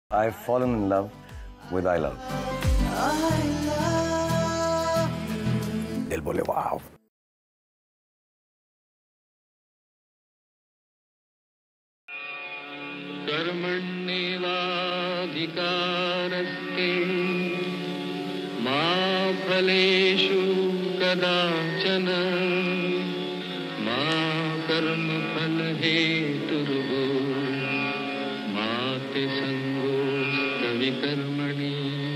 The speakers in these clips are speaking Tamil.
I've fallen in love with I Love. Él बोले wow. कर्मण्येवाधिकारस्ते मा फलेषु कदाचन मा कर्मफलहेतुर्भो मा ते सङ्गोऽस्तविकर्मणि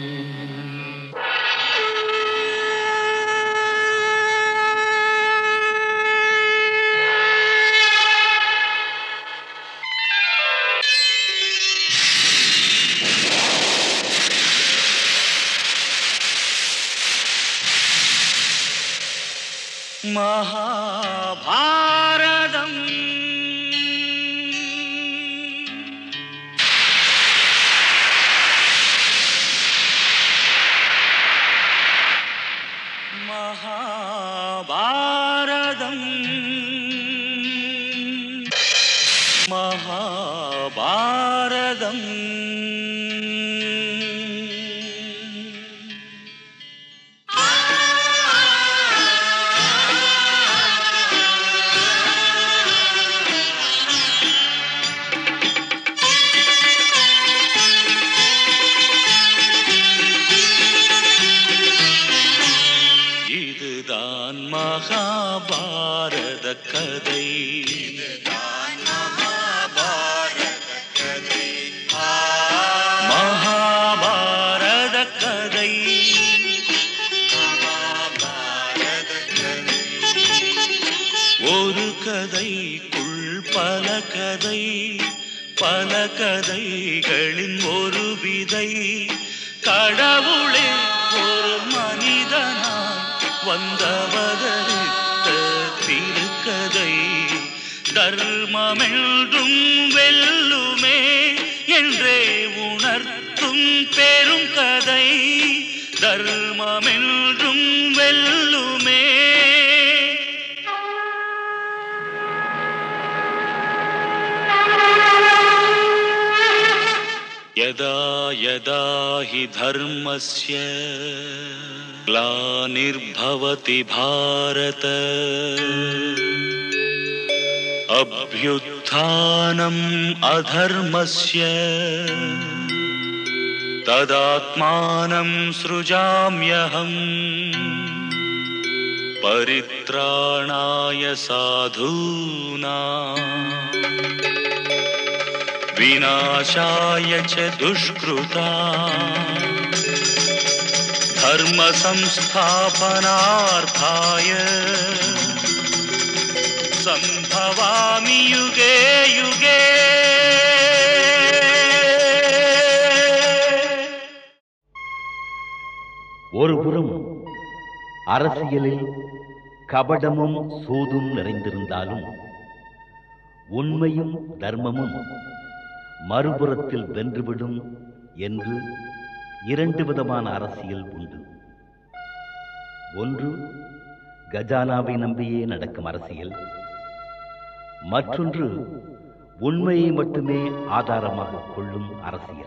महाभारतम् महाभारतम् महाभारतम् இதுதான் மகாபாரத கதை இதுதான் மகாபாரத கதை மகாபாரத கதை ஒரு கதைக்குள் பல கதை பல கதைகளின் ஒரு விதை கடவுளே ஒரு மனிதனாய் வந்தவதரித்த திருக்கதை தர்மமென்றும் வெல்லுமே என்றே உணர்த்தும் பெரும் கதை தர்மமென்றும் வெல்லுமே यदा यदा हि धर्मस्य ग्लानिर्भवति भारत अभ्युत्थानम् अधर्मस्य तदात्मानं सृजाम्यहम् परित्राणाय साधूना विनाशाय च दुष्कृता धर्मसंस्थापनार्थाय सम्भवामि युगे युगे ஒருபுறம் அரசியலில் கபடமும் சூதும் நிறைந்திருந்தாலும் உண்மையும் தர்மமும் மறுபுறத்தில் வென்றுவிடும் என்று இரண்டு விதமான அரசியல் உண்டு ஒன்று கஜானாவை நம்பியே நடக்கும் அரசியல் மற்றொன்று உண்மையை மட்டுமே ஆதாரமாக கொள்ளும் அரசியல்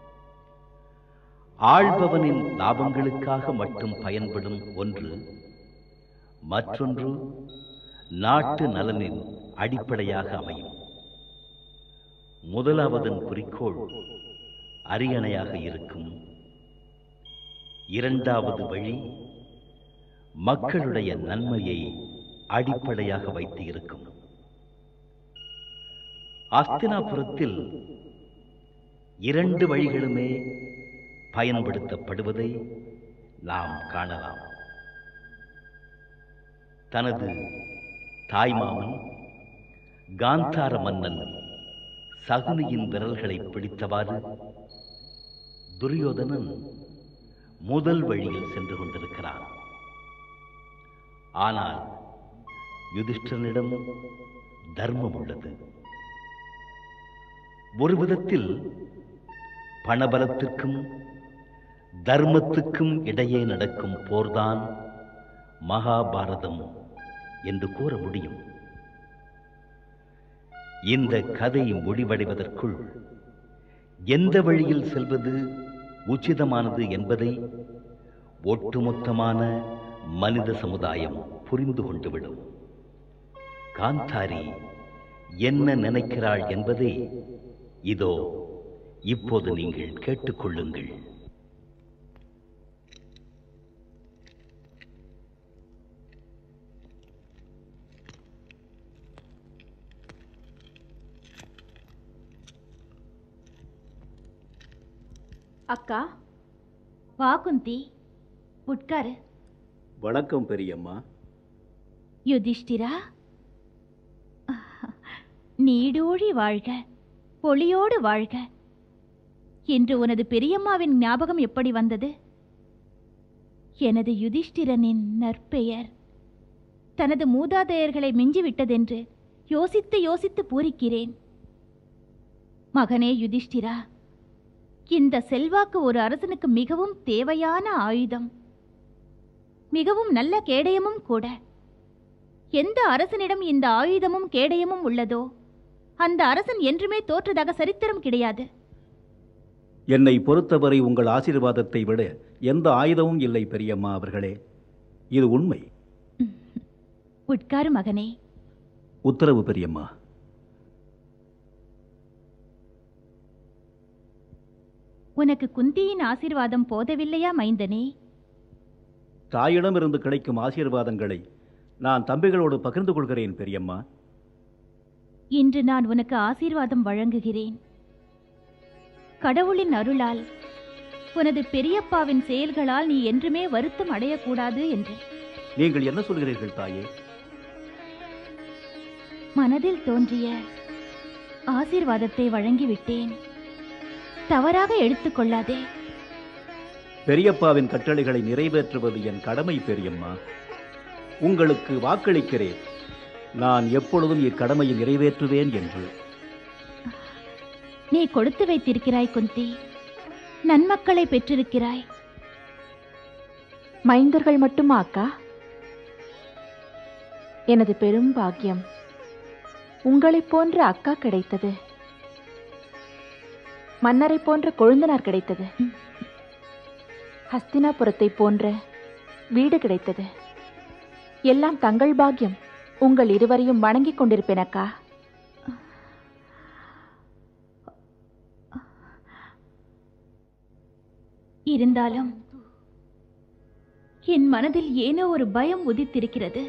ஆள்பவனின் லாபங்களுக்காக மட்டும் பயன்படும் ஒன்று மற்றொன்று நாட்டு நலனின் அடிப்படையாக அமையும் முதலாவதன் குறிக்கோள் அரியணையாக இருக்கும் இரண்டாவது வழி மக்களுடைய நன்மையை அடிப்படையாக வைத்து இருக்கும் அஸ்தினாபுரத்தில் இரண்டு வழிகளுமே பயன்படுத்தப்படுவதை நாம் காணலாம் தனது தாய்மாமன் காந்தார மன்னன் சகுனியின் விரல்களை பிடித்தவாறு துரியோதனன் முதல் வழியில் சென்று கொண்டிருக்கிறான் ஆனால் யுதிஷ்டனிடம் தர்மம் உள்ளது ஒரு விதத்தில் பணபலத்திற்கும் தர்மத்துக்கும் இடையே நடக்கும் போர்தான் மகாபாரதம் என்று கூற முடியும் இந்த கதை முடிவடைவதற்குள் எந்த வழியில் செல்வது உச்சிதமானது என்பதை ஒட்டுமொத்தமான மனித சமுதாயம் புரிந்து கொண்டுவிடும் காந்தாரி என்ன நினைக்கிறாள் என்பதை இதோ இப்போது நீங்கள் கேட்டுக்கொள்ளுங்கள் அக்கா வா குந்தி உட்காரு வணக்கம் பெரியம்மா யுதிஷ்டிரா நீடூழி வாழ்க பொலியோடு வாழ்க இன்று உனது பெரியம்மாவின் ஞாபகம் எப்படி வந்தது எனது யுதிஷ்டிரனின் நற்பெயர் தனது மூதாதையர்களை மிஞ்சிவிட்டதென்று யோசித்து யோசித்து பூரிக்கிறேன் மகனே யுதிஷ்டிரா இந்த செல்வாக்கு ஒரு அரசனுக்கு மிகவும் தேவையான ஆயுதம் மிகவும் நல்ல கேடயமும் கூட எந்த அரசனிடம் இந்த ஆயுதமும் கேடயமும் உள்ளதோ அந்த அரசன் என்றுமே தோற்றதாக சரித்திரம் கிடையாது என்னை பொறுத்தவரை உங்கள் ஆசீர்வாதத்தை விட எந்த ஆயுதமும் இல்லை பெரியம்மா அவர்களே இது உண்மை உட்காரு மகனே உத்தரவு பெரியம்மா உனக்கு குந்தியின் ஆசீர்வாதம் போதவில்லையா மைந்தனே தாயிடமிருந்து கிடைக்கும் ஆசீர்வாதங்களை நான் தம்பிகளோடு பகிர்ந்து கொள்கிறேன் பெரியம்மா இன்று நான் உனக்கு ஆசீர்வாதம் வழங்குகிறேன் கடவுளின் அருளால் உனது பெரியப்பாவின் செயல்களால் நீ என்றுமே வருத்தம் அடையக்கூடாது என்று நீங்கள் என்ன சொல்கிறீர்கள் தாயே மனதில் தோன்றிய ஆசீர்வாதத்தை வழங்கிவிட்டேன் தவறாக எடுத்துக்கொள்ளாதே பெரியப்பாவின் கட்டளைகளை நிறைவேற்றுவது என் கடமை பெரியம்மா உங்களுக்கு வாக்களிக்கிறேன் நான் எப்பொழுதும் இக்கடமையை நிறைவேற்றுவேன் என்று நீ கொடுத்து வைத்திருக்கிறாய் குந்தி நன்மக்களை பெற்றிருக்கிறாய் மைந்தர்கள் மட்டுமா அக்கா எனது பெரும் பாக்கியம் உங்களைப் போன்ற அக்கா கிடைத்தது மன்னரை போன்ற கொழுந்தனார் கிடைத்தது ஹஸ்தினாபுரத்தை போன்ற வீடு கிடைத்தது எல்லாம் தங்கள் பாக்கியம் உங்கள் இருவரையும் வணங்கிக் கொண்டிருப்பேன் அக்கா இருந்தாலும் என் மனதில் ஏனோ ஒரு பயம் உதித்திருக்கிறது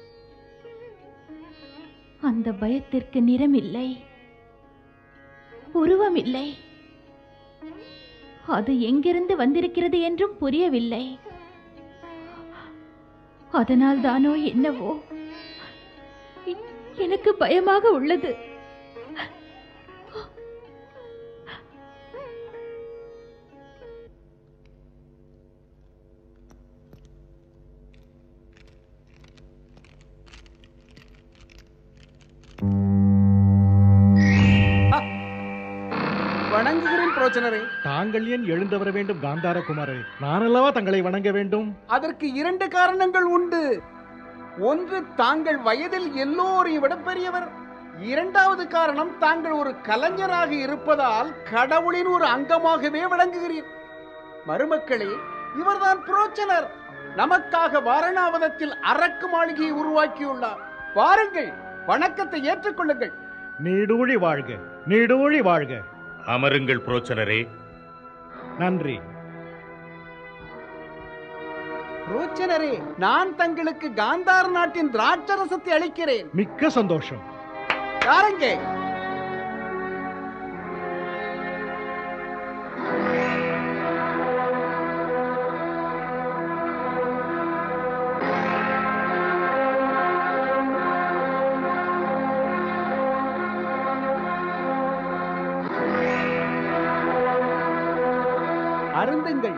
அந்த பயத்திற்கு நிறம் இல்லை உருவம் இல்லை அது எங்கிருந்து வந்திருக்கிறது என்றும் புரியவில்லை அதனால் தானோ என்னவோ எ- எனக்கு பயமாக உள்ளது வணங்குகிறேன் புரோச்சனரே தாங்கள் ஏன் எழுந்து வர வேண்டும் காந்தார குமாரே நானல்லவா தங்களை வணங்க வேண்டும் அதற்கு இரண்டு காரணங்கள் உண்டு ஒன்று தாங்கள் வயதில் எல்லோரையும் விட பெரியவர் இரண்டாவது காரணம் தாங்கள் ஒரு கலைஞராக இருப்பதால் கடவுளின் ஒரு அங்கமாகவே விளங்குகிறீர் மருமக்களே இவர்தான் புரோச்சனர் நமக்காக வாரணாவதத்தில் அரக்கு மாளிகையை உருவாக்கியுள்ளார் வாருங்கள் வணக்கத்தை ஏற்றுக்கொள்ளுங்கள் நீடூழி வாழ்க நீடூழி வாழ்க அமருங்கள் புரோச்சனரே நன்றி புரோச்சனரே நான் தங்களுக்கு காந்தார் நாட்டின் திராட்சரசத்தை அளிக்கிறேன் மிக்க சந்தோஷம் யாருங்க அருந்துங்கள்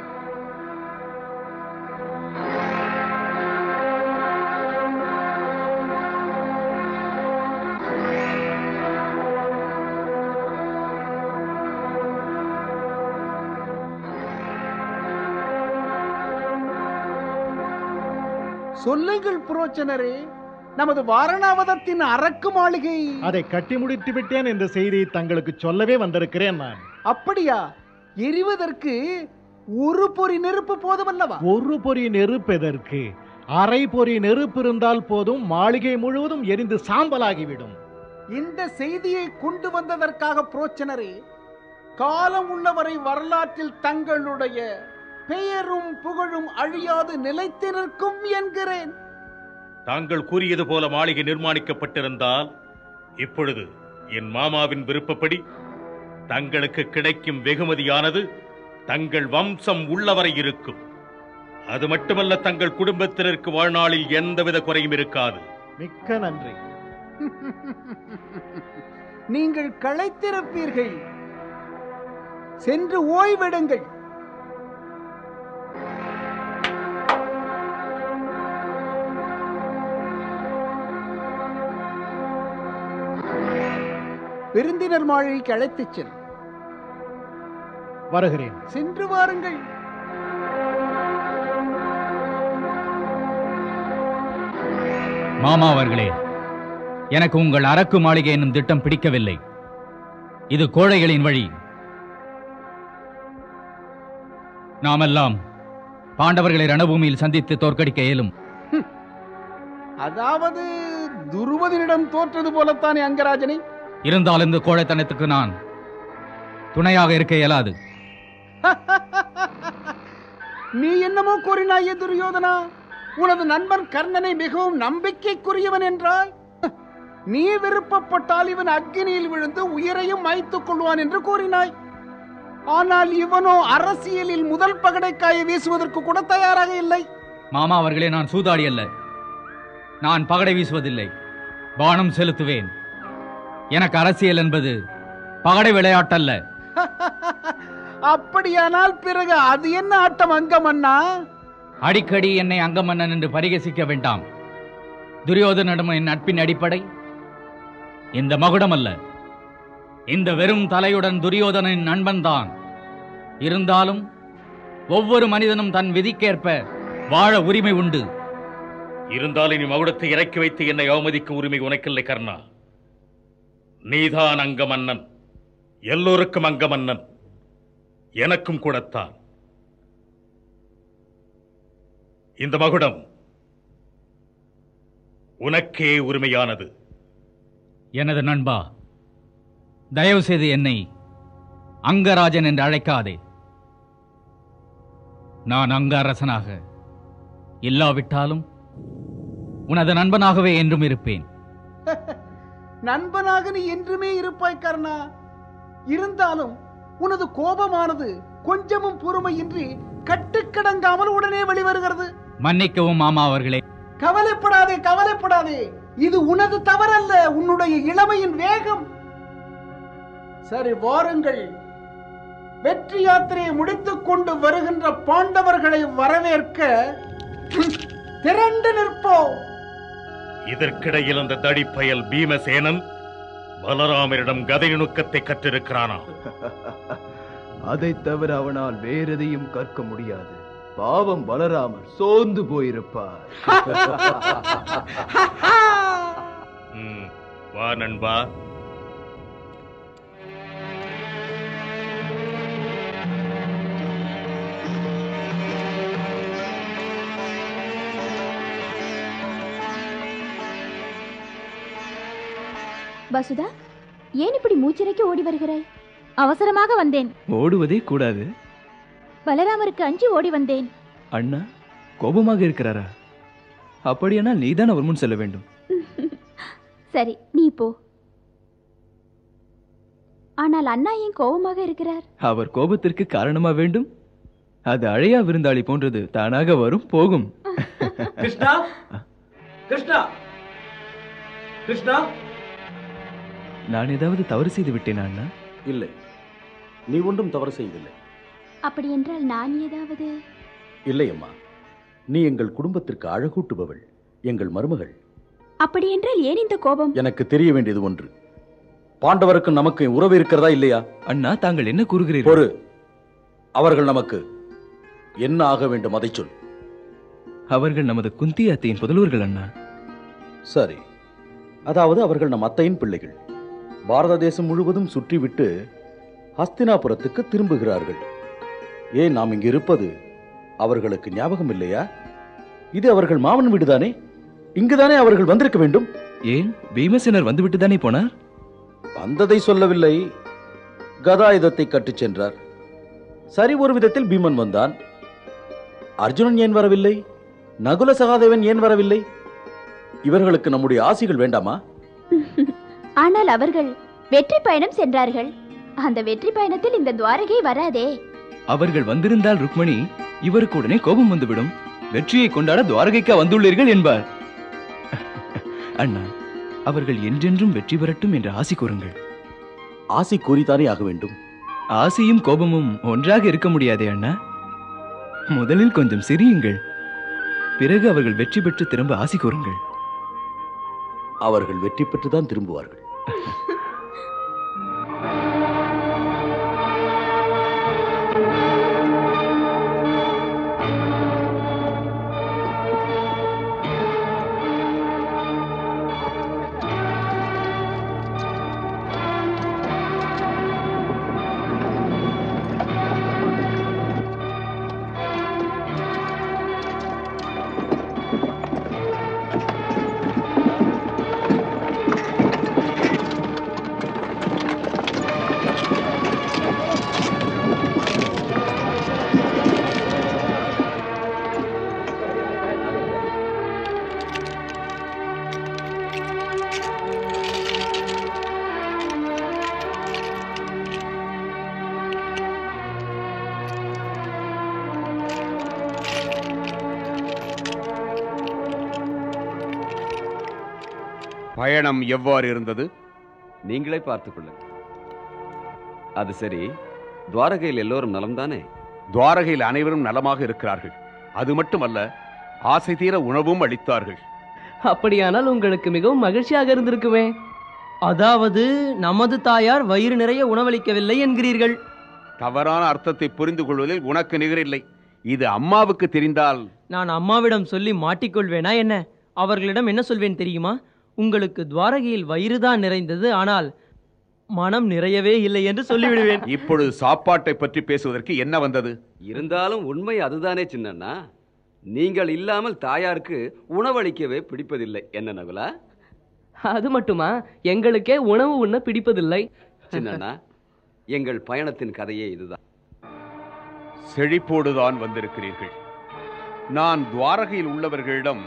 சொல்லுங்கள் புரோச்சனரே நமது வாரணாவதத்தின் அரக்கு மாளிகை அதை கட்டி முடித்து விட்டேன் என்ற செய்தியை தங்களுக்கு சொல்லவே வந்திருக்கிறேன் நான் அப்படியா எரிவதற்கு ஒரு பொறி நெருப்பு போதுமல்லவா ஒரு பொறி நெருப்பெதற்கு அரை பொறி நெருப்பு இருந்தால் போதும் மாளிகை முழுவதும் எரிந்து சாம்பலாகிவிடும் இந்த செய்தியை கொண்டு வந்ததற்காக புரோச்சனரே காலம் உள்ளவரை வரலாற்றில் தங்களுடைய பெயரும் புகழும் அழியாது நிலைத்து நிற்கும் என்கிறேன் தாங்கள் கூறியது போல மாளிகை நிர்மாணிக்கப்பட்டிருந்தால் இப்பொழுது என் மாமாவின் விருப்பப்படி தங்களுக்கு கிடைக்கும் வெகுமதியானது தங்கள் வம்சம் உள்ளவரை இருக்கும் அது மட்டுமல்ல தங்கள் குடும்பத்தினருக்கு வாழ்நாளில் எந்தவித குறையும் இருக்காது மிக்க நன்றி நீங்கள் களைத்திருப்பீர்கள் சென்று ஓய்வெடுங்கள் விருந்தினர் மாளிகைக்கு அழைத்துச் செல் வருகிறேன் சென்று வாருங்கள் மாமா அவர்களே எனக்கு உங்கள் அரக்கு மாளிகை என்னும் திட்டம் பிடிக்கவில்லை இது கோழைகளின் வழி நாமெல்லாம் பாண்டவர்களை ரணபூமியில் சந்தித்து தோற்கடிக்க இயலும் அதாவது துருவதனிடம் தோற்றது போலத்தானே அங்கராஜனை இருந்தாலும் இந்த கோழைத்தனத்துக்கு நான் துணையாக இருக்க இயலாது நீ என்னமோ கூறினாயே துரியோதனா உனது நண்பன் கர்ணனை மிகவும் நம்பிக்கைக்குரியவன் என்றாய் நீ விருப்பப்பட்டால் இவன் அக்னியில் விழுந்து உயிரையும் மாய்த்துக் கொள்வான் என்று கூறினாய் ஆனால் இவனோ அரசியலில் முதல் பகடைக்காயை வீசுவதற்கு கூட தயாராக இல்லை மாமா அவர்களே நான் சூதாடி அல்ல நான் பகடை வீசுவதில்லை பானம் செலுத்துவேன் எனக்கு அரசியல் என்பது பகடை விளையாட்டல்ல அப்படியானால் பிறகு அது என்ன ஆட்டம் அங்கம் அண்ணா அடிக்கடி என்னை அங்கமன்னன் என்று பரிகசிக்க வேண்டாம் துரியோதனிடம் என் நட்பின் அடிப்படை இந்த மகுடம் அல்ல இந்த வெறும் தலையுடன் துரியோதனின் நண்பன்தான் இருந்தாலும் ஒவ்வொரு மனிதனும் தன் விதிக்கேற்ப வாழ உரிமை உண்டு இருந்தாலும் நீ மகுடத்தை இறக்கி வைத்து என்னை அவமதிக்க உரிமை உனக்கில்லை கர்ணா நீதான் அங்க மன்னன் எல்லோருக்கும் அங்க மன்னன் எனக்கும் கூடத்தான் இந்த மகுடம் உனக்கே உரிமையானது எனது நண்பா தயவு செய்து என்னை அங்கராஜன் என்று அழைக்காதே நான் அங்க அரசனாக இல்லாவிட்டாலும் உனது நண்பனாகவே என்றும் இருப்பேன் நண்பனாக நீ என்றுமே இருப்பாய் கர்ணா இருந்தாலும் உனது கோபமானது கொஞ்சமும் பொறுமையின்றி கட்டுக்கடங்காமல் உடனே வெளிவருகிறது மன்னிக்கவும் மாமா அவர்களே கவலைப்படாதே கவலைப்படாதே இது உனது தவறல்ல உன்னுடைய இளமையின் வேகம் சரி வாருங்கள் வெற்றி யாத்திரையை முடித்துக் கொண்டு வருகின்ற பாண்டவர்களை வரவேற்க திரண்டு நிற்போம் இதற்கிடையில் அந்த தடிப்பயல் பீமசேனன் பலராமரிடம் கதை நுணுக்கத்தை கற்றிருக்கிறானா அதை தவிர அவனால் வேறெதையும் கற்க முடியாது பாவம் பலராமர் சோர்ந்து போயிருப்பார் ம், வா நண்பா வசுதா ஏன் இப்படி மூச்சிறைக்கு ஓடி வருகிறாய் அவசரமாக வந்தேன் ஓடுவதே கூடாது பலராமருக்கு அஞ்சி ஓடி வந்தேன் அண்ணா கோபமாக இருக்கிறாரா அப்படியானால் நீதான் அவர் முன் செல்ல வேண்டும் சரி நீ போ ஆனால் அண்ணா ஏன் கோபமாக இருக்கிறார் அவர் கோபத்திற்கு காரணமா வேண்டும் அது அழையா விருந்தாளி போன்றது தானாக வரும் போகும் கிருஷ்ணா கிருஷ்ணா கிருஷ்ணா நான் ஏதாவது தவறு செய்து விட்டேனா அண்ணா இல்லை நீ ஒன்றும் தவறு செய்யவில்லை அப்படி என்றால் நான் ஏதாவது இல்லை அம்மா நீ எங்கள் குடும்பத்திற்கு அழகூட்டுபவள் எங்கள் மருமகள் அப்படி என்றால் ஏன் இந்த கோபம் எனக்கு தெரிய வேண்டியது ஒன்று பாண்டவருக்கு நமக்கு உறவு இருக்கிறதா இல்லையா அண்ணா தாங்கள் என்ன கூறுகிறீர்கள் பொறு அவர்கள் நமக்கு என்ன ஆக வேண்டும் அதை சொல் அவர்கள் நமது குந்தி அத்தையின் புதல்வர்கள் அண்ணா சரி அதாவது அவர்கள் நம் அத்தையின் பிள்ளைகள் பாரத தேசம் முழுவதும் சுற்றிவிட்டு ஹஸ்தினாபுரத்துக்கு திரும்புகிறார்கள் ஏன் நாம் இங்கு இருப்பது அவர்களுக்கு ஞாபகம் இல்லையா இது அவர்கள் மாமன் வீடுதானே இங்குதானே அவர்கள் வந்திருக்க வேண்டும் ஏன் பீமசேனர் வந்துவிட்டு தானே போனார் வந்ததை சொல்லவில்லை கதாயுதத்தை கட்டுச் சென்றார் சரி ஒரு விதத்தில் பீமன் வந்தான் அர்ஜுனன் ஏன் வரவில்லை நகுல சகாதேவன் ஏன் வரவில்லை இவர்களுக்கு நம்முடைய ஆசிகள் வேண்டாமா ஆனால் அவர்கள் வெற்றி பயணம் சென்றார்கள் அந்த வெற்றி பயணத்தில் இந்த துவாரகை வராதே அவர்கள் வந்திருந்தால் ருக்மணி இவருக்கு உடனே கோபம் வந்துவிடும் வெற்றியை கொண்டாட துவாரகைக்கா வந்துள்ளீர்கள் என்பார் அண்ணா அவர்கள் என்றென்றும் வெற்றி பெறட்டும் என்று ஆசி கூறுங்கள் ஆசி கூறித்தானே ஆக வேண்டும் ஆசையும் கோபமும் ஒன்றாக இருக்க முடியாதே அண்ணா முதலில் கொஞ்சம் சிரியுங்கள் பிறகு அவர்கள் வெற்றி பெற்று திரும்ப ஆசி கூறுங்கள் அவர்கள் வெற்றி பெற்றுதான் திரும்புவார்கள் பயணம் எவ்வாறு இருந்தது நீங்களே பார்த்துக் கொள்ளுங்கள் அது சரி துவாரகையில் எல்லோரும் நலம்தானே துவாரகையில் அனைவரும் நலமாக இருக்கிறார்கள் அது மட்டுமல்ல ஆசை தீர உணவும் அளித்தார்கள் அப்படியானால் உங்களுக்கு மிகவும் மகிழ்ச்சியாக இருந்திருக்குமே அதாவது நமது தாயார் வயிறு நிறைய உணவளிக்கவில்லை என்கிறீர்கள் தவறான அர்த்தத்தை புரிந்து கொள்வதில் உனக்கு நிகரில்லை இது அம்மாவுக்கு தெரிந்தால் நான் அம்மாவிடம் சொல்லி மாட்டிக்கொள்வேனா என்ன அவர்களிடம் என்ன சொல்வேன் தெரியுமா உங்களுக்கு துவாரகையில் வயிறுதான் நிறைந்தது ஆனால் மனம் நிறையவே இல்லை என்று சொல்லிவிடுவேன் இப்பொழுது சாப்பாட்டை பற்றி பேசுவதற்கு என்ன வந்தது இருந்தாலும் உண்மை அதுதானே சின்னண்ணா நீங்கள் இல்லாமல் தாயாருக்கு உணவளிக்கவே பிடிப்பதில்லை என்ன நகுலா அது மட்டுமா எங்களுக்கே உணவு உண்ண பிடிப்பதில்லை சின்னண்ணா எங்கள் பயணத்தின் கதையே இதுதான் செழிப்போடுதான் வந்திருக்கிறீர்கள் நான் துவாரகையில் உள்ளவர்களிடம்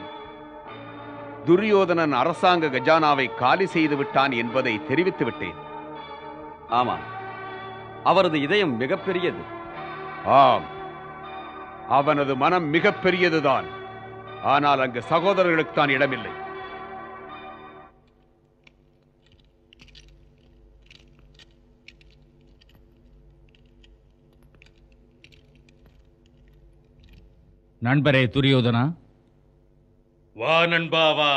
துரியோதனன் அரசாங்க கஜானாவை காலி செய்து விட்டான் என்பதை தெரிவித்து விட்டேன் ஆமாம் அவரது இதயம் மிகப்பெரியது ஆம் அவனது மனம் மிகப்பெரியதுதான் ஆனால் அங்கு சகோதரர்களுக்கு தான் இடமில்லை நண்பரே துரியோதனா வா நண்பா வா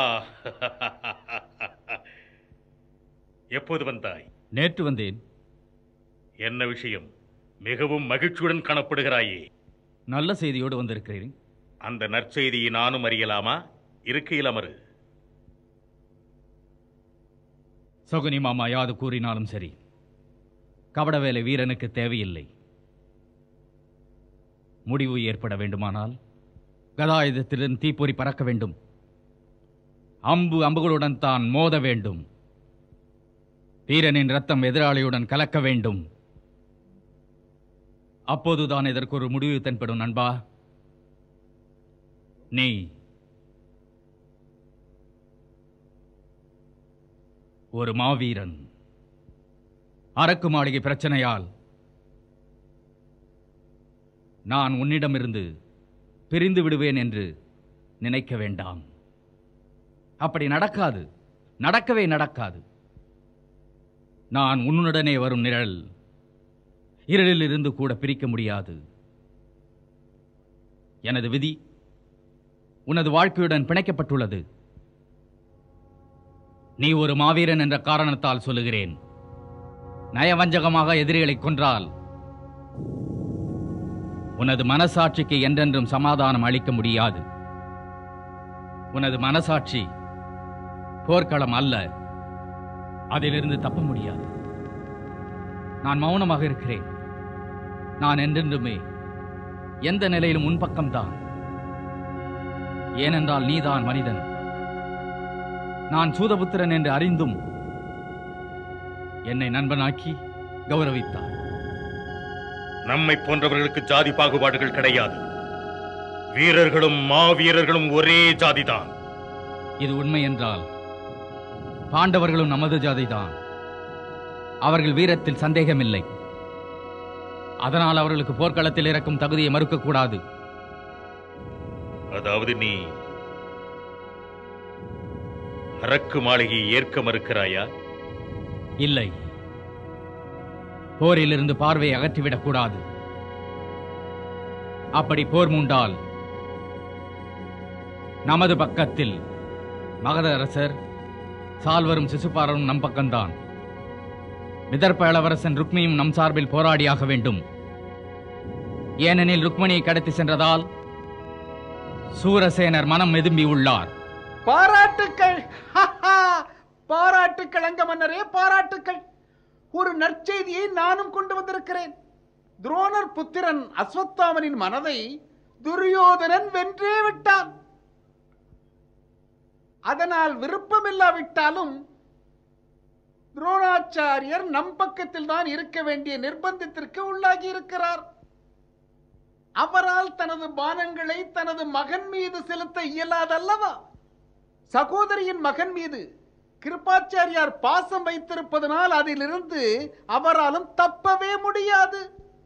எப்போது வந்தாய் நேற்று வந்தேன் என்ன விஷயம் மிகவும் மகிழ்ச்சியுடன் காணப்படுகிறாயே நல்ல செய்தியோடு வந்திருக்கிறேன் அந்த நற்செய்தியை நானும் அறியலாமா இருக்கையில் அமரு சகுனி மாமா யாது கூறினாலும் சரி கபடவேலை வீரனுக்கு தேவையில்லை முடிவு ஏற்பட வேண்டுமானால் கதாயுதத்திலிருந்து தீப்பொறி பறக்க வேண்டும் அம்பு அம்புகளுடன் தான் மோத வேண்டும் வீரனின் ரத்தம் எதிராளியுடன் கலக்க வேண்டும் அப்போதுதான் இதற்கு ஒரு முடிவு தென்படும் நண்பா நீ ஒரு மாவீரன் அரக்கு மாளிகை பிரச்சனையால் நான் உன்னிடமிருந்து பிரிந்து விடுவேன் என்று நினைக்க வேண்டாம் அப்படி நடக்காது நடக்கவே நடக்காது நான் உன்னுடனே வரும் நிழல் இருளில் இருந்து கூட பிரிக்க முடியாது எனது விதி உனது வாழ்க்கையுடன் பிணைக்கப்பட்டுள்ளது நீ ஒரு மாவீரன் என்ற காரணத்தால் சொல்லுகிறேன் நயவஞ்சகமாக எதிரிகளை கொன்றால் உனது மனசாட்சிக்கு என்றென்றும் சமாதானம் அளிக்க முடியாது உனது மனசாட்சி போர்க்களம் அல்ல அதிலிருந்து தப்ப முடியாது நான் மௌனமாக இருக்கிறேன் நான் என்றென்றுமே எந்த நிலையிலும் உன் பக்கம்தான் ஏனென்றால் நீதான் மனிதன் நான் சூதபுத்திரன் என்று அறிந்தும் என்னை நண்பனாக்கி கௌரவித்தார் நம்மை போன்றவர்களுக்கு ஜாதி பாகுபாடுகள் கிடையாது வீரர்களும் மாவீரர்களும் ஒரே ஜாதிதான் இது உண்மை என்றால் பாண்டவர்களும் நமது ஜாதிதான் அவர்கள் வீரத்தில் சந்தேகமில்லை அதனால் அவர்களுக்கு போர்க்களத்தில் இறக்கும் தகுதியை மறுக்கக்கூடாது அதாவது நீ அரக்கு மாளிகையை ஏற்க மறுக்கிறாயா இல்லை போரிலிருந்து பார்வையை அகற்றிவிடக் கூடாது அப்படி போர் மூண்டால் நமது பக்கத்தில் மகத அரசர் சால்வரும் சிசுபாரரும் நம் பக்கம்தான் விதர்ப்ப இளவரசன் ருக்மியும் நம் சார்பில் போராடியாக வேண்டும் ஏனெனில் ருக்மணியை கடத்தி சென்றதால் சூரசேனர் மனம் மெதும்பி உள்ளார் பாராட்டுக்கள் பாராட்டுக்கள் அங்க மன்னரே பாராட்டுக்கள் ஒரு நற்செய்தியை நானும் கொண்டு வந்திருக்கிறேன் துரோணர் புத்திரன் அஸ்வத்தாமனின் மனதை துரியோதனன் வென்றே விட்டான் அதனால் விருப்பமில்லாவிட்டாலும் துரோணாச்சாரியர் நம் பக்கத்தில் தான் இருக்க வேண்டிய நிர்பந்தத்திற்கு உள்ளாகி இருக்கிறார் அவரால் தனது பானங்களை தனது மகன் மீது செலுத்த இயலாதல்லவா சகோதரியின் மகன் மீது கிருபாச்சாரியார் பாசம் வைத்திருப்பதனால் அதிலிருந்து அவராலும் தப்பவே முடியாது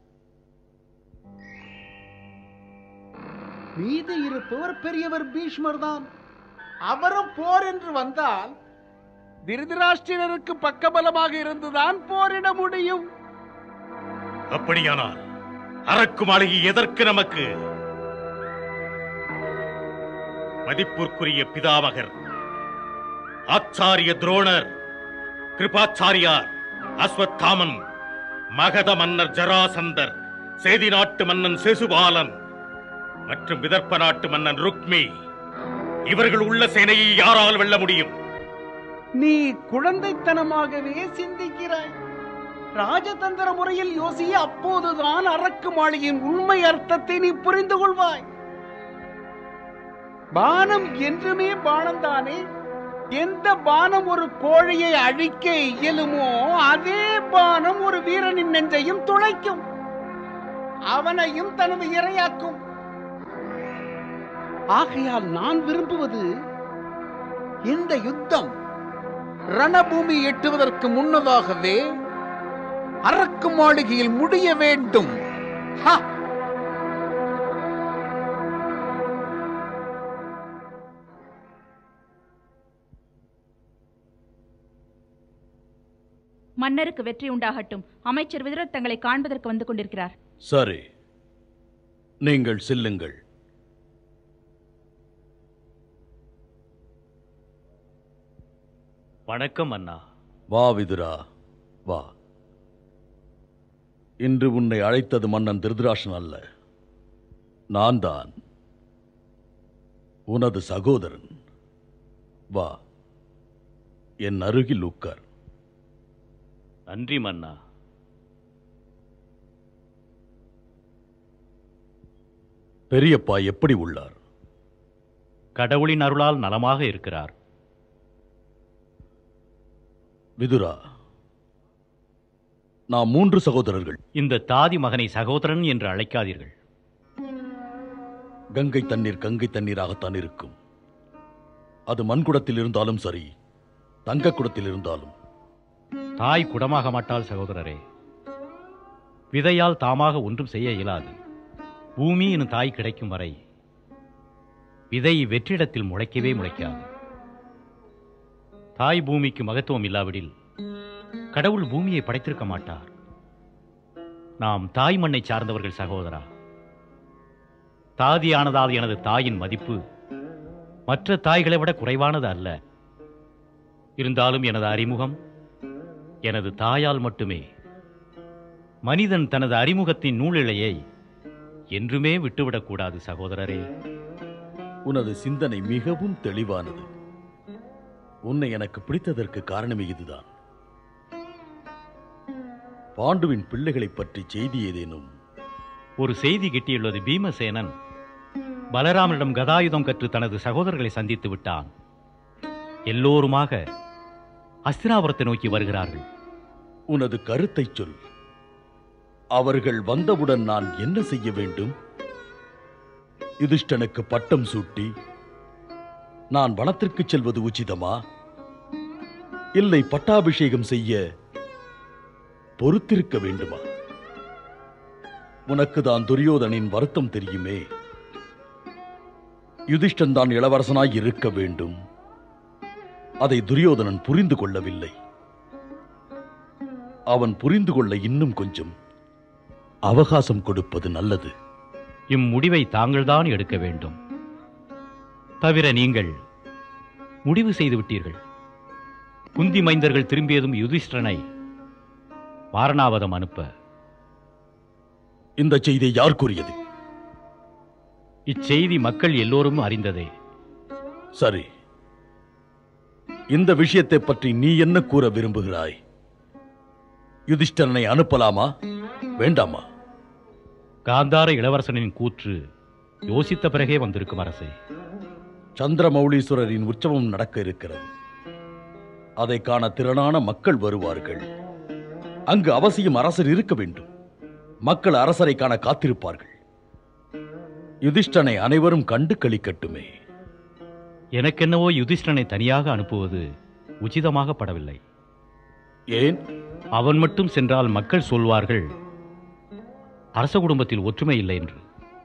மீது இருப்பவர் பெரியவர் பீஷ்மர் தான் அவரும் போர் என்று வந்தால் திருதராஷ்டிரருக்கு பக்கபலமாக இருந்துதான் போரிட முடியும் அப்படியானால் அரக்கு மாளிகை எதற்கு நமக்கு மதிப்பிற்குரிய பிதாமகர் ஆச்சாரிய துரோணர் கிருபாச்சாரியார் அஸ்வத்தாமன் மகத மன்னர் ஜராசந்தர் சேதி நாட்டு மன்னன் சிசுபாலன் மற்றும் விதர்ப்ப நாட்டு மன்னன் ருக்மி இவர்கள் உள்ள சேனையை யாரால் வெல்ல முடியும் நீ குழந்தைத்தனமாகவே சிந்திக்கிறாய் ராஜதந்திர முறையில் யோசிய அப்போதுதான் அரக்கு மாளிகையின் உண்மை அர்த்தத்தை நீ புரிந்து கொள்வாய் பானம் என்றுமே பானம்தானே எந்த பானம் ஒரு கோழையை அழிக்க இயலுமோ அதே பானம் ஒரு வீரனின் நெஞ்சையும் துளைக்கும் அவனையும் தனது இரையாக்கும் ஆகையால் நான் விரும்புவது இந்த யுத்தம் ரணபூமி எட்டுவதற்கு முன்னதாகவே அரக்கு மாளிகையில் முடிய வேண்டும் ஹா! மன்னருக்கு வெற்றி உண்டாகட்டும் அமைச்சர் விதுரர் தங்களை காண்பதற்கு வந்து கொண்டிருக்கிறார் சரி நீங்கள் செல்லுங்கள் வணக்கம் அண்ணா வா விதுரா வா இன்று உன்னை அழைத்தது மன்னன் திருதராஷன் அல்ல நான் தான் உனது சகோதரன் வா என் அருகில் உட்கார் நன்றி மன்னா பெரியப்பா எப்படி உள்ளார் கடவுளின் அருளால் நலமாக இருக்கிறார் விதுரா நாம் மூன்று சகோதரர்கள் இந்த தாதி மகனை சகோதரன் என்று அழைக்காதீர்கள் கங்கை தண்ணீர் கங்கை தண்ணீராகத்தான் இருக்கும் அது மண்குடத்தில் இருந்தாலும் சரி தங்க குடத்தில் இருந்தாலும் தாய் குடமாக மாட்டாள் சகோதரரே விதையால் தாமாக ஒன்றும் செய்ய இயலாது பூமி எனும் தாய் கிடைக்கும் வரை விதை வெற்றிடத்தில் முளைக்கவே முளைக்காது தாய் பூமிக்கு மகத்துவம் இல்லாவிடில் கடவுள் பூமியை படைத்திருக்க மாட்டார் நாம் தாய் மண்ணை சார்ந்தவர்கள் சகோதரா தாதியானதால் எனது தாயின் மதிப்பு மற்ற தாய்களை விட குறைவானது அல்ல இருந்தாலும் எனது அறிமுகம் எனது தாயால் மட்டுமே மனிதன் தனது அறிமுகத்தின் நூலிழையை என்றுமே விட்டுவிடக்கூடாது சகோதரரே உனது சிந்தனை மிகவும் தெளிவானது உன்னை எனக்கு பிடித்ததற்கு காரணமே இதுதான் பாண்டுவின் பிள்ளைகளைப் பற்றி செய்தி ஏதேனும் ஒரு செய்தி கிட்டியுள்ளது பீமசேனன் பலராமனிடம் கதாயுதம் கற்று தனது சகோதரர்களை சந்தித்து விட்டான் எல்லோருமாக அஸ்தினாபுரத்தை நோக்கி வருகிறார்கள் உனது கருத்தைச் சொல் அவர்கள் வந்தவுடன் நான் என்ன செய்ய வேண்டும் யுதிஷ்டனுக்கு பட்டம் சூட்டி நான் வனத்திற்கு செல்வது உச்சிதமா இல்லை பட்டாபிஷேகம் செய்ய பொறுத்திருக்க வேண்டுமா உனக்கு தான் துரியோதனின் வருத்தம் தெரியுமே யுதிஷ்டன் தான் இளவரசனாய் இருக்க வேண்டும் அதை துரியோதனன் புரிந்து கொள்ளவில்லை அவன் புரிந்து கொள்ள இன்னும் கொஞ்சம் அவகாசம் கொடுப்பது நல்லது இம்முடிவை தாங்கள்தான் எடுக்க வேண்டும் தவிர நீங்கள் முடிவு செய்து விட்டீர்கள் குந்தி மைந்தர்கள் திரும்பியதும் யுதிஷ்டனை வாரணாவதம் அனுப்ப இந்த செய்தியை யார் கூறியது இச்செய்தி மக்கள் எல்லோரும் அறிந்ததே சரி இந்த விஷயத்தை பற்றி நீ என்ன கூற விரும்புகிறாய் யுதிஷ்டரனை அனுப்பலாமா வேண்டாமா காந்தார இளவரசனின் கூற்று யோசித்த பிறகே வந்திருக்கும் அரசே சந்திரமௌலீஸ்வரரின் உற்சவம் நடக்க இருக்கிறது அதை காண திரளான மக்கள் வருவார்கள் அங்கு அவசியம் அரசர் இருக்க வேண்டும் மக்கள் அரசரை காண காத்திருப்பார்கள் யுதிஷ்டனை அனைவரும் கண்டு களிக்கட்டுமே எனக்கென்னவோ யுதிஷ்டனை தனியாக அனுப்புவது உச்சிதமாக படவில்லை ஏன் அவன் மட்டும் சென்றால் மக்கள் சொல்வார்கள் அரச குடும்பத்தில் ஒற்றுமை இல்லை என்று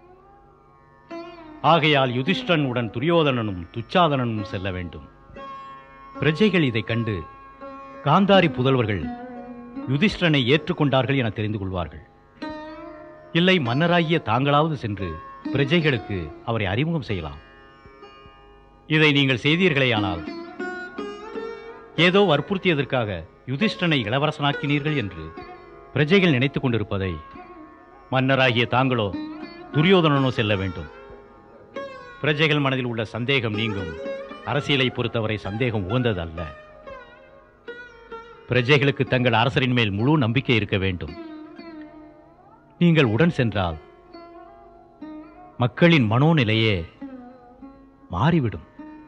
ஆகையால் யுதிஷ்டன் உடன் துரியோதனனும் துச்சாதனனும் செல்ல வேண்டும் பிரஜைகள் இதைக் கண்டு காந்தாரி புதல்வர்கள் யுதிஷ்டனை ஏற்றுக்கொண்டார்கள் என தெரிந்து கொள்வார்கள் இல்லை மன்னராகிய தாங்களாவது சென்று பிரஜைகளுக்கு அவரை அறிமுகம் செய்யலாம் இதை நீங்கள் செய்தீர்களேயானால் ஏதோ வற்புறுத்தியதற்காக யுதிஷ்டனை இளவரசனாக்கினீர்கள் என்று பிரஜைகள் நினைத்துக் கொண்டிருப்பதை மன்னராகிய தாங்களோ துரியோதனனோ செல்ல வேண்டும் பிரஜைகள் மனதில் உள்ள சந்தேகம் நீங்கும் அரசியலை பொறுத்தவரை சந்தேகம் உகந்ததல்ல பிரஜைகளுக்கு தங்கள் அரசரின் மேல் முழு நம்பிக்கை இருக்க வேண்டும் நீங்கள் உடன் சென்றால் மக்களின் மனோநிலையே மாறிவிடும்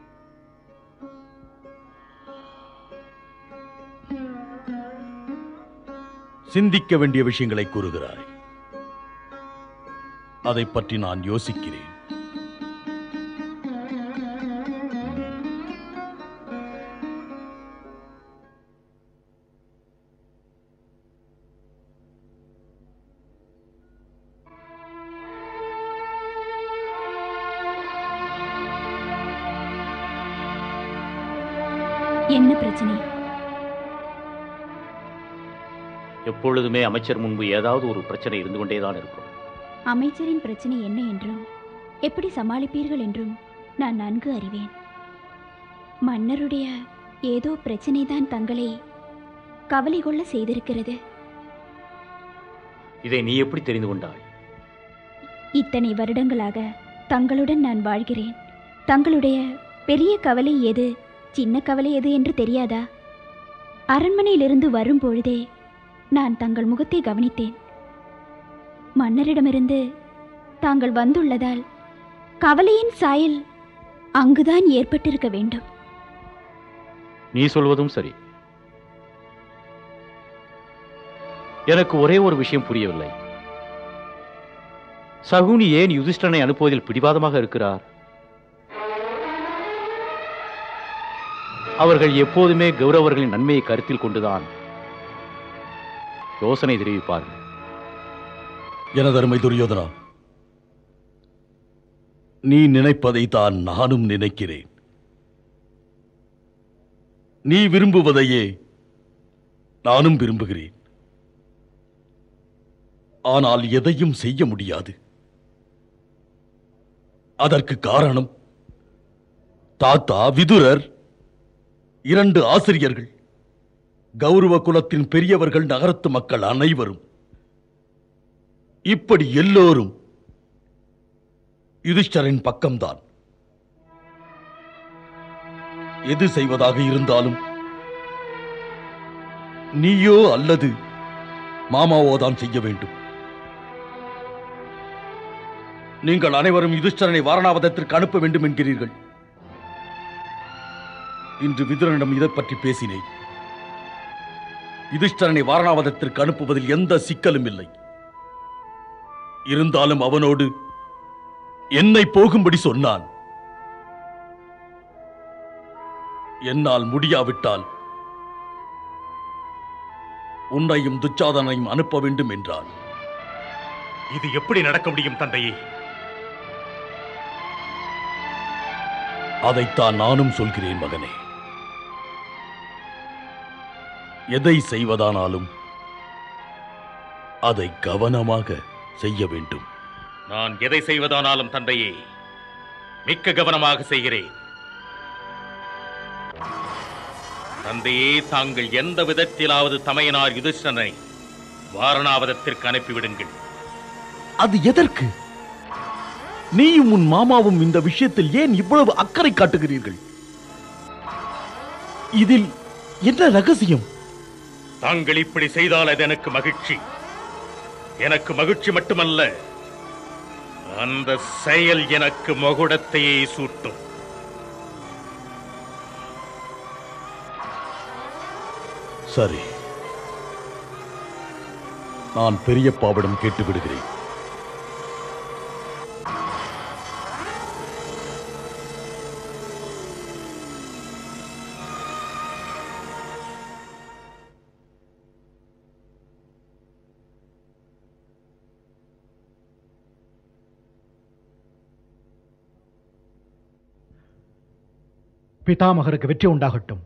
சிந்திக்க வேண்டிய விஷயங்களை கூறுகிறாய் அதை பற்றி நான் யோசிக்கிறேன் என்ன பிரச்சனை எப்பொழுதுமே அமைச்சர் முன்பு ஏதாவது ஒரு பிரச்சனை இருந்து கொண்டேதான் இருக்கும் அமைச்சரின் பிரச்சனை என்ன என்றும் எப்படி சமாளிப்பீர்கள் என்றும் நான் நன்கு அறிவேன் மன்னருடைய ஏதோ பிரச்சனைதான் தங்களை கவலை கொள்ள செய்திருக்கிறது இதை நீ எப்படி தெரிந்து கொண்டாய் இத்தனை வருடங்களாக தங்களுடன் நான் வாழ்கிறேன் தங்களுடைய பெரிய கவலை எது சின்ன கவலை எது என்று தெரியாதா அரண்மனையிலிருந்து வரும் பொழுதே நான் தங்கள் முகத்தை கவனித்தேன் மன்னரிடமிருந்து தாங்கள் வந்துள்ளதால் கவலையின் சாயல் அங்குதான் ஏற்பட்டிருக்க வேண்டும் நீ சொல்வதும் சரி எனக்கு ஒரே ஒரு விஷயம் புரியவில்லை சகுனி ஏன் யுதிஷ்டனை அனுப்புவதில் பிடிவாதமாக இருக்கிறார் அவர்கள் எப்போதுமே கௌரவர்களின் நன்மையை கருத்தில் கொண்டுதான் யோசனை தெரிவிப்பார்கள் எனதருமை துரியோதனா நீ நினைப்பதை தான் நானும் நினைக்கிறேன் நீ விரும்புவதையே நானும் விரும்புகிறேன் ஆனால் எதையும் செய்ய முடியாது அதற்கு காரணம் தாத்தா விதுரர் இரண்டு ஆசிரியர்கள் கௌரவ குலத்தின் பெரியவர்கள் நகரத்து மக்கள் அனைவரும் இப்படி எல்லோரும் யுதிஷ்டரின் பக்கம்தான் எது செய்வதாக இருந்தாலும் நீயோ அல்லது மாமாவோ தான் செய்ய வேண்டும் நீங்கள் அனைவரும் யுதிஷ்டரனை வாரணாவதத்திற்கு அனுப்ப வேண்டும் என்கிறீர்கள் இன்று விதுரனிடம் இதை பற்றி பேசினேன் யுதிஷ்டரனை வாரணாவதத்திற்கு அனுப்புவதில் எந்த சிக்கலும் இல்லை இருந்தாலும் அவனோடு என்னை போகும்படி சொன்னான் என்னால் முடியாவிட்டால் உன்னையும் துச்சாதனையும் அனுப்ப வேண்டும் என்றான் இது எப்படி நடக்க முடியும் தந்தையே அதைத்தான் நானும் சொல்கிறேன் மகனே எதை செய்வதானாலும் அதை கவனமாக செய்ய வேண்டும் நான் எதை செய்வதானாலும் தந்தையே மிக்க கவனமாக செய்கிறேன் தந்தையே தாங்கள் எந்த விதத்திலாவது தமையனார் யுதிஷ்டனை வாரணாவதத்திற்கு அனுப்பிவிடுங்கள் அது எதற்கு நீயும் உன் மாமாவும் இந்த விஷயத்தில் ஏன் இவ்வளவு அக்கறை காட்டுகிறீர்கள் இதில் என்ன ரகசியம் தாங்கள் இப்படி செய்தால் அது எனக்கு மகிழ்ச்சி எனக்கு மகிழ்ச்சி மட்டுமல்ல அந்த செயல் எனக்கு மகுடத்தையே சூட்டும் சரி நான் பெரியப்பாவிடம் கேட்டு விடுகிறேன் பிதாமகருக்கு வெற்றி உண்டாகட்டும்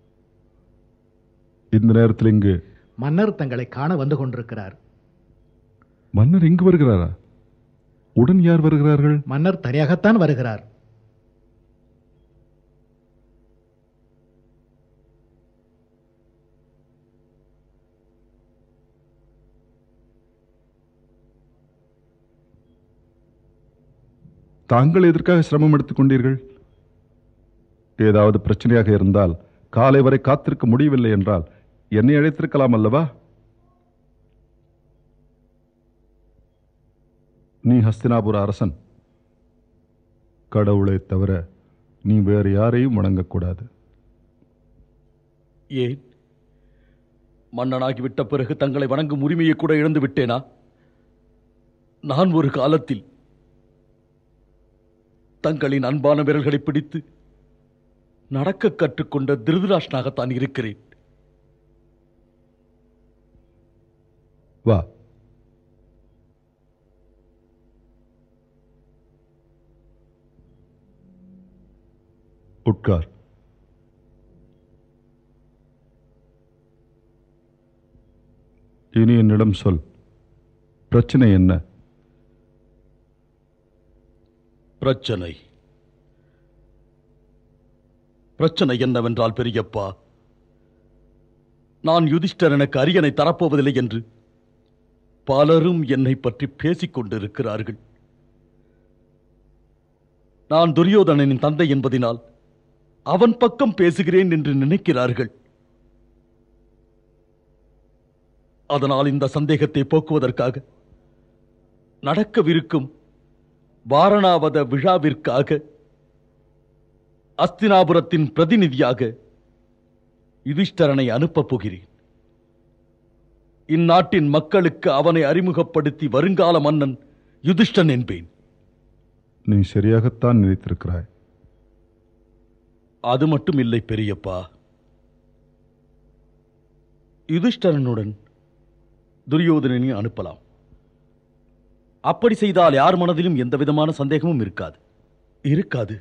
இந்த நேரத்தில் இங்கு மன்னர் தங்களை காண வந்து கொண்டிருக்கிறார் மன்னர் இங்கு வருகிறாரா உடன் யார் வருகிறார்கள் மன்னர் தனியாகத்தான் வருகிறார் தாங்கள் எதற்காக சிரமம் எடுத்துக் கொண்டீர்கள் ஏதாவது பிரச்சனையாக இருந்தால் காலை வரை காத்திருக்க முடியவில்லை என்றால் என்னை அழைத்திருக்கலாம் அல்லவா நீ ஹஸ்தினாபுர அரசன் கடவுளை தவிர நீ வேறு யாரையும் வணங்கக்கூடாது ஏன் மன்னனாகிவிட்ட பிறகு தங்களை வணங்கும் உரிமையை கூட இழந்து விட்டேனா நான் ஒரு காலத்தில் தங்களின் அன்பான விரல்களை பிடித்து நடக்க கற்றுக்கொண்ட திருதராஷ்டனாகத்தான் இருக்கிறேன் வா உட்கார் இனி என்னிடம் சொல் பிரச்சனை என்ன பிரச்சனை பிரச்சனை என்னவென்றால் பெரியப்பா நான் யுதிஷ்டர் எனக்கு அரியணை தரப்போவதில்லை என்று பலரும் என்னை பற்றி பேசிக் கொண்டிருக்கிறார்கள் நான் துரியோதனனின் தந்தை என்பதினால் அவன் பக்கம் பேசுகிறேன் என்று நினைக்கிறார்கள் அதனால் இந்த சந்தேகத்தை போக்குவதற்காக நடக்கவிருக்கும் வாரணாவத விழாவிற்காக அஸ்தினாபுரத்தின் பிரதிநிதியாக யுதிஷ்டரனை அனுப்பப் போகிறேன் இந்நாட்டின் மக்களுக்கு அவனை அறிமுகப்படுத்தி வருங்கால மன்னன் யுதிஷ்டன் என்பேன் நீ சரியாகத்தான் நினைத்திருக்கிறாய் அது மட்டும் இல்லை பெரியப்பா யுதிஷ்டரனுடன் துரியோதனனை அனுப்பலாம் அப்படி செய்தால் யார் மனதிலும் எந்த விதமான சந்தேகமும் இருக்காது இருக்காது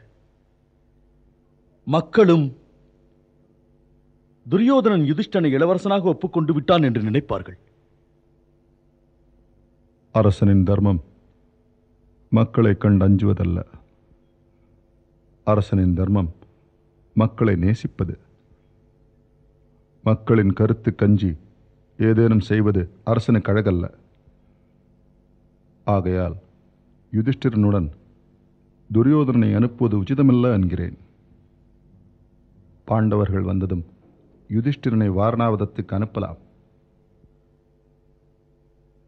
மக்களும் துரியோதனன் யுதிஷ்டனை இளவரசனாக ஒப்புக்கொண்டு விட்டான் என்று நினைப்பார்கள் அரசனின் தர்மம் மக்களை கண்டு அஞ்சுவதல்ல அரசனின் தர்மம் மக்களை நேசிப்பது மக்களின் கருத்து கஞ்சி ஏதேனும் செய்வது அரசனுக்கு அழகல்ல ஆகையால் யுதிஷ்டிரனுடன் துரியோதனனை அனுப்புவது உச்சிதமல்ல என்கிறேன் பாண்டவர்கள் வந்ததும் யுதிஷ்டிரனை வாரணாவதத்துக்கு அனுப்பலாம்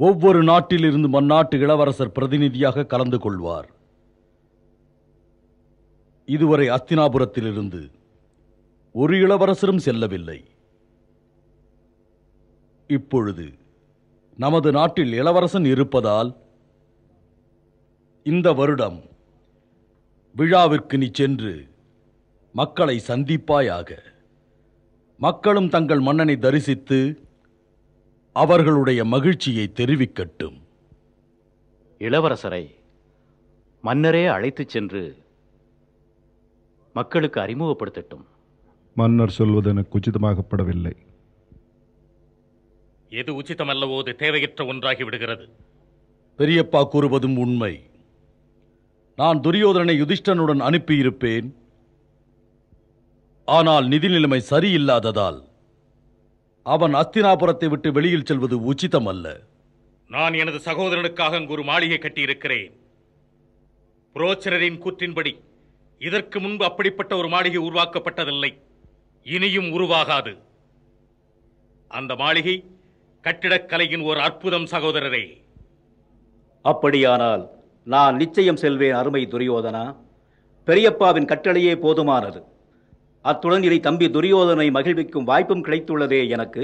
ஒவ்வொரு நாட்டிலிருந்து மந்நாட்டு இளவரசர் பிரதிநிதியாக கலந்து கொள்வார் இதுவரை அஸ்தினாபுரத்திலிருந்து ஒரு இளவரசரும் செல்லவில்லை இப்பொழுது நமது நாட்டில் இளவரசன் இருப்பதால் இந்த வருடம் விழாவிற்கு நீ சென்று மக்களை சந்திப்பாயாக மக்களும் தங்கள் மன்னனை தரிசித்து அவர்களுடைய மகிழ்ச்சியை தெரிவிக்கட்டும் இளவரசரை மன்னரே அழைத்துச் சென்று மக்களுக்கு அறிமுகப்படுத்தட்டும் மன்னர் சொல்வது எனக்கு உச்சிதமாகப்படவில்லை எது உச்சிதமல்லவோ அது தேவையற்ற ஒன்றாகி விடுகிறது பெரியப்பா கூறுவதும் உண்மை நான் துரியோதனனை யுதிஷ்டனுடன் அனுப்பியிருப்பேன் ஆனால் நிதி நிலைமை சரியில்லாததால் அவன் அஸ்தினாபுரத்தை விட்டு வெளியில் செல்வது உச்சிதமல்ல நான் எனது சகோதரனுக்காக அங்கு ஒரு மாளிகை கட்டியிருக்கிறேன் புரோச்சனரின் கூற்றின்படி இதற்கு முன்பு அப்படிப்பட்ட ஒரு மாளிகை உருவாக்கப்பட்டதில்லை இனியும் உருவாகாது அந்த மாளிகை கட்டிடக்கலையின் ஒரு அற்புதம் சகோதரரே அப்படியானால் நான் நிச்சயம் செல்வேன் அருமை துரியோதனா பெரியப்பாவின் கட்டளையே போதுமானது அத்துடன் இதை தம்பி துரியோதனை மகிழ்விக்கும் வாய்ப்பும் கிடைத்துள்ளதே எனக்கு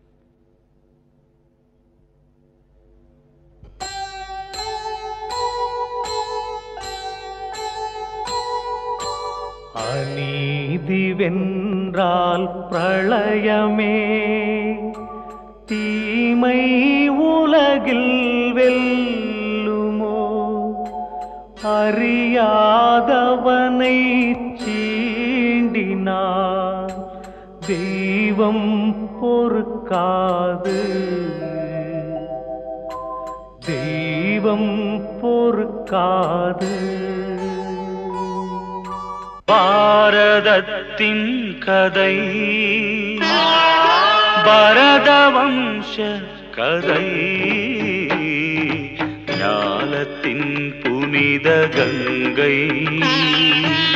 அநீதி வென்றால் பிரளயமே தீமை உலகில் வெல்லுமோ அறியாதவனை சீண்டினார் தெய்வம் பொறுக்காது தெய்வம் பொறுக்காது பாரதத்தின் கதை பரதவம்ச கதை ஞாலத்தின் புனித கங்கை